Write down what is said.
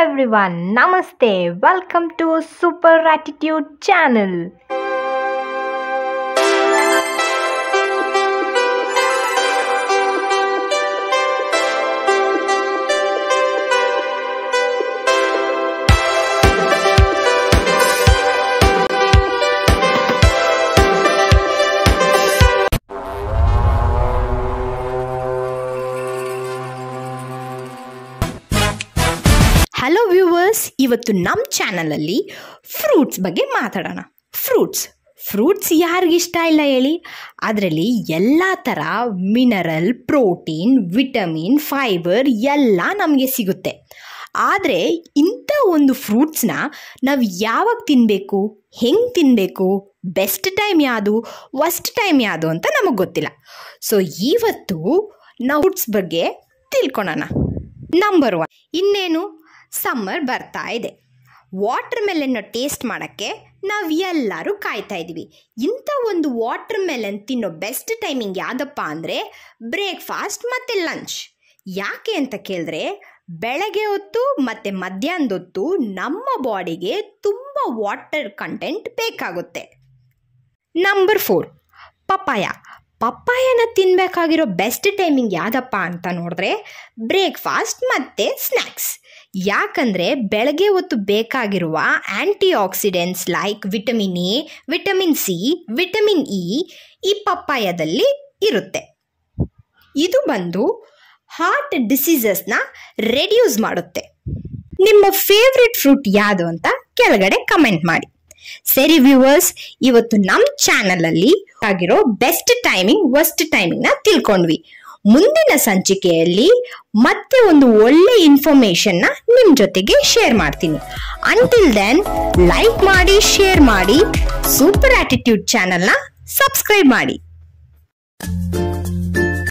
everyone, Namaste. Welcome to Super Attitude channel. Hello viewers ಇವತ್ತು ನಮ್ಮ ಚಾನಲಲ್ಲಿ ಫ್ರೂಟ್ಸ್ ಬಗ್ಗೆ ಮಾತಾಡೋಣ ಫ್ರೂಟ್ಸ್ ಫ್ರೂಟ್ಸ್ ಯಾರಿಗಿಷ್ಟ ಇಲ್ಲ ಹೇಳಿ ಅದರಲ್ಲಿ ಎಲ್ಲ ಥರ ಮಿನರಲ್ ಪ್ರೋಟೀನ್ ವಿಟಮಿನ್ ಫೈಬರ್ ಎಲ್ಲ ನಮಗೆ ಸಿಗುತ್ತೆ ಆದರೆ ಇಂಥ ಒಂದು ಫ್ರೂಟ್ಸ್ನ ನಾವು ಯಾವಾಗ ತಿನ್ನಬೇಕು ಹೆಂಗೆ ತಿನ್ನಬೇಕು ಬೆಸ್ಟ್ ಟೈಮ್ ಯಾವುದು ವರ್ಸ್ಟ್ ಟೈಮ್ ಯಾವುದು ಅಂತ ನಮಗೆ ಗೊತ್ತಿಲ್ಲ ಸೊ ಇವತ್ತು ನಾವು ಫ್ರೂಟ್ಸ್ ಬಗ್ಗೆ ತಿಳ್ಕೊಳೋಣ ನಂಬರ್ ಒನ್ ಇನ್ನೇನು ಸಮ್ಮರ್ ಬರ್ತಾ ಇದೆ ವಾಟರ್ ಮೆಲನ್ನ ಟೇಸ್ಟ್ ಮಾಡೋಕ್ಕೆ ನಾವು ಎಲ್ಲರೂ ಕಾಯ್ತಾ ಇದ್ದೀವಿ ಇಂಥ ಒಂದು ವಾಟರ್ ಮೆಲನ್ ತಿನ್ನೋ ಬೆಸ್ಟ್ ಟೈಮಿಂಗ್ ಯಾವುದಪ್ಪ ಅಂದರೆ ಬ್ರೇಕ್ಫಾಸ್ಟ್ ಮತ್ತು ಲಂಚ್ ಯಾಕೆ ಅಂತ ಕೇಳಿದ್ರೆ ಬೆಳಗ್ಗೆ ಹೊತ್ತು ಮತ್ತು ಮಧ್ಯಾಹ್ನದ ಹೊತ್ತು ನಮ್ಮ ಬಾಡಿಗೆ ತುಂಬ ವಾಟರ್ ಕಂಟೆಂಟ್ ಬೇಕಾಗುತ್ತೆ ನಂಬರ್ ಫೋರ್ ಪಪ್ಪಾಯ ಪಪ್ಪಾಯನ ತಿನ್ನಬೇಕಾಗಿರೋ ಬೆಸ್ಟ್ ಟೈಮಿಂಗ್ ಯಾವುದಪ್ಪ ಅಂತ ನೋಡಿದ್ರೆ ಬ್ರೇಕ್ಫಾಸ್ಟ್ ಮತ್ತು ಸ್ನ್ಯಾಕ್ಸ್ ಯಾಕಂದರೆ ಬೆಳಗ್ಗೆ ಹೊತ್ತು ಬೇಕಾಗಿರುವ antioxidants like vitamin A vitamin C vitamin E ಈ ಪಪ್ಪಾಯದಲ್ಲಿ ಇರುತ್ತೆ ಇದು ಬಂದು ಹಾರ್ಟ್ ಡಿಸೀಸಸ್ನ ರೆಡ್ಯೂಸ್ ಮಾಡುತ್ತೆ ನಿಮ್ಮ ಫೇವ್ರೆಟ್ ಫ್ರೂಟ್ ಯಾವುದು ಅಂತ ಕೆಳಗಡೆ ಕಮೆಂಟ್ ಮಾಡಿ ಸರಿ ವ್ಯೂವರ್ಸ್ ಇವತ್ತು ನಮ್ಮ ಚಾನಲಲ್ಲಿ ಆಗಿರೋ ಬೆಸ್ಟ್ ಟೈಮಿಂಗ್ ವರ್ಸ್ಟ್ ಟೈಮಿಂಗ್ನ ತಿಳ್ಕೊಂಡ್ವಿ ಮುಂದಿನ ಸಂಚಿಕೆಯಲ್ಲಿ ಮತ್ತೆ ಒಂದು ಒಳ್ಳೆ ಇನ್ಫಾರ್ಮೇಶನ್ನ ನಿಮ್ಮ ಜೊತೆಗೆ ಶೇರ್ ಮಾಡ್ತೀನಿ ಅಂಟಿಲ್ ದೆನ್ ಲೈಕ್ ಮಾಡಿ ಶೇರ್ ಮಾಡಿ ಸೂಪರ್ ಆಟಿಟ್ಯೂಡ್ ಚಾನಲ್ನ ಸಬ್ಸ್ಕ್ರೈಬ್ ಮಾಡಿ